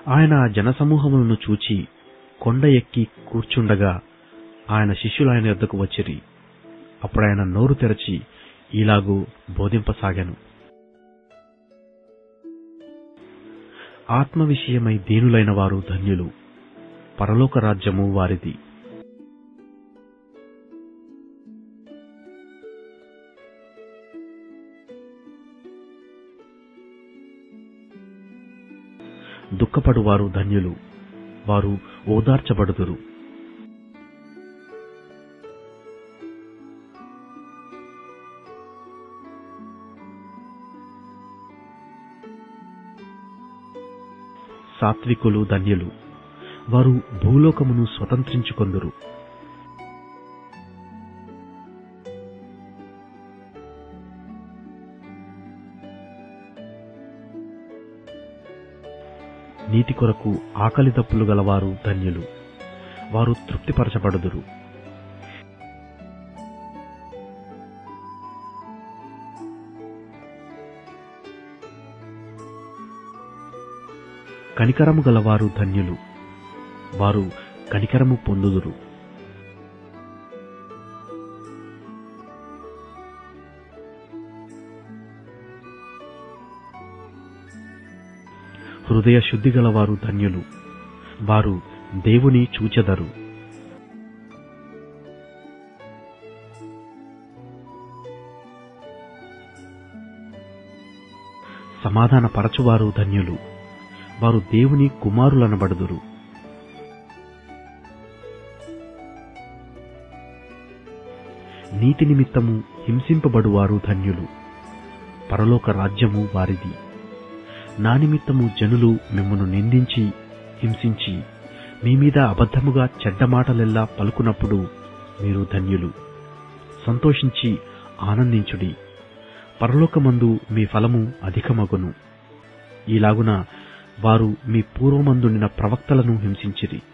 ఆయన జనసమూహములను చూచి కొండ ఎక్కి కూర్చుండగా ఆయన శిష్యులు ఆయన యొద్దకు వచ్చిరి అప్పుడాయన నోరు తెరచి ఇలాగూ బోధింపసాగాను ఆత్మ విషయమై దీనులైన వారు ధన్యులు పరలోక రాజ్యము వారిది దుఃఖపడువారు ధన్యులు వారు ఓదార్చబడుదురు సాత్వికులు ధన్యులు వారు భూలోకమును స్వతంత్రించుకొందురు నీతి కొరకు ఆకలి దప్పులు గలవారు ధన్యులు వారు తృప్తిపరచబడుదురు కనికరము గలవారు ధన్యులు వారు కనికరము పొందుదురు హృదయ శుద్ధి గలవారు ధన్యులు వారు దేవుని చూచెదరు సమాధాన పరచువారు ధన్యులు వారు దేవుని కుమారులనబడుదురు నీతి నిమిత్తము హింసింపబడువారు ధన్యులు పరలోక రాజ్యము వారిది నా నిమిత్తము జనులు మిమ్మను నిందించి హింసించి మీ మీద అబద్ధముగా చెడ్డ మాటలెల్లా పలుకునప్పుడు మీరు ధన్యులు సంతోషించి ఆనందించుడి పరలోకమందు మీ ఫలము అధికమగును ఈలాగున వారు మీ పూర్వమందుండిన ప్రవక్తలను హింసించిరి